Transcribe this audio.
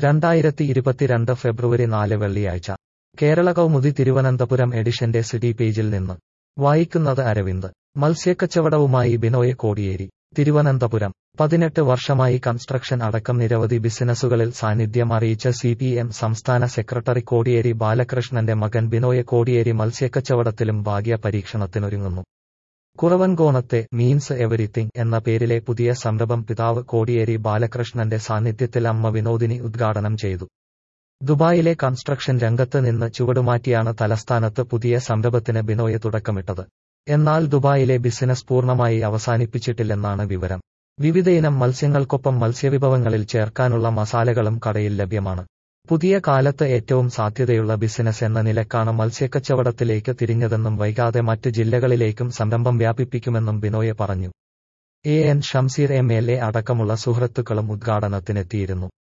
രണ്ടായിരത്തി ഇരുപത്തിരണ്ട് ഫെബ്രുവരി നാല് വെള്ളിയാഴ്ച കേരള കൗമുദി തിരുവനന്തപുരം എഡിഷന്റെ സിറ്റി പേജിൽ നിന്ന് വായിക്കുന്നത് അരവിന്ദ് മത്സ്യക്കച്ചവടവുമായി ബിനോയ് കോടിയേരി തിരുവനന്തപുരം പതിനെട്ട് വർഷമായി കൺസ്ട്രക്ഷൻ അടക്കം നിരവധി ബിസിനസ്സുകളിൽ സാന്നിധ്യം അറിയിച്ച സി പി എം സംസ്ഥാന സെക്രട്ടറി കോടിയേരി ബാലകൃഷ്ണന്റെ മകൻ ബിനോയ് കോടിയേരി മത്സ്യക്കച്ചവടത്തിലും ഭാഗ്യ പരീക്ഷണത്തിനൊരുങ്ങുന്നു കുറവൻകോണത്തെ മീൻസ് എവരിത്തിങ് എന്ന പേരിലെ പുതിയ സംരംഭം പിതാവ് കോടിയേരി ബാലകൃഷ്ണന്റെ സാന്നിധ്യത്തിൽ അമ്മ വിനോദിനി ഉദ്ഘാടനം ചെയ്തു ദുബായിലെ കൺസ്ട്രക്ഷൻ രംഗത്ത് നിന്ന് ചുവടുമാറ്റിയാണ് തലസ്ഥാനത്ത് പുതിയ സംരംഭത്തിന് ബിനോയ് തുടക്കമിട്ടത് എന്നാൽ ദുബായിലെ ബിസിനസ് പൂർണ്ണമായി അവസാനിപ്പിച്ചിട്ടില്ലെന്നാണ് വിവരം വിവിധയിനം മത്സ്യങ്ങൾക്കൊപ്പം മത്സ്യവിഭവങ്ങളിൽ ചേർക്കാനുള്ള മസാലകളും കടയിൽ ലഭ്യമാണ് പുതിയ കാലത്ത് ഏറ്റവും സാധ്യതയുള്ള ബിസിനസ് എന്ന നിലക്കാണ് മത്സ്യക്കച്ചവടത്തിലേക്ക് തിരിഞ്ഞതെന്നും വൈകാതെ മറ്റ് ജില്ലകളിലേക്കും സംരംഭം വ്യാപിപ്പിക്കുമെന്നും ബിനോയ് പറഞ്ഞു A N Shamseer M L A അടക്കമുള്ള സുഹൃത്തുക്കളും ഉദ്ഘാടനത്തിനെത്തിയിരുന്നു